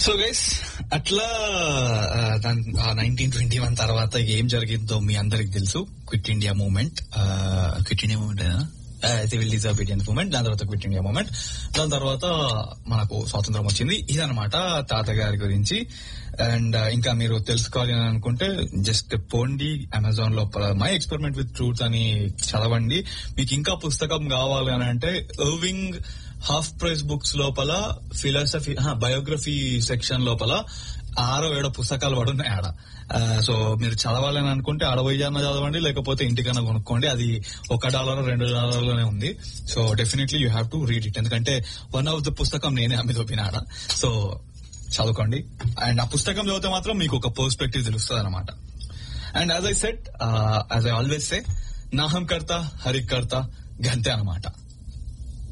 so guys అట్లా nineteen twenty one తర్వాత ఏం జరిగిందో మీ అందరికి తెలుసు quit India movement quit India movement civil disobedience movement దాని తర్వాత క్విట్ ఇండియా మూవ్మెంట్ దాని తర్వాత మనకు స్వాతంత్రం వచ్చింది ఇదనమాట తాతగారి గురించి అండ్ ఇంకా మీరు తెలుసుకోవాలి అని అనుకుంటే జస్ట్ పోండి అమెజాన్ లోపల మై ఎక్స్పెరిమెంట్ విత్ ట్రూత్ అని చదవండి మీకు ఇంకా పుస్తకం కావాలి అని అంటే ఎర్వింగ్ హాఫ్ ప్రైస్ బుక్స్ లోపల ఫిలాసఫీ బయోగ్రఫీ సెక్షన్ లోపల ఆరో ఏడో పుస్తకాలు పడున్నాయి ఆడ సో మీరు చదవాలని అనుకుంటే అడవయ్యన్న చదవండి లేకపోతే ఇంటికన్నా కొనుక్కోండి అది ఒక డాలర్ రెండు డాలర్లోనే ఉంది so definitely you have to read it ఎందుకంటే వన్ ఆఫ్ ద పుస్తకం నేనే అమ్మి దొప్పిన ఆడ సో చదువుకోండి అండ్ ఆ పుస్తకం చదివితే మాత్రం మీకు ఒక పర్స్పెక్టివ్ తెలుస్తుంది అనమాట and as I said as I always say నాహం కర్త హరిక్ కర్త గంతే అనమాట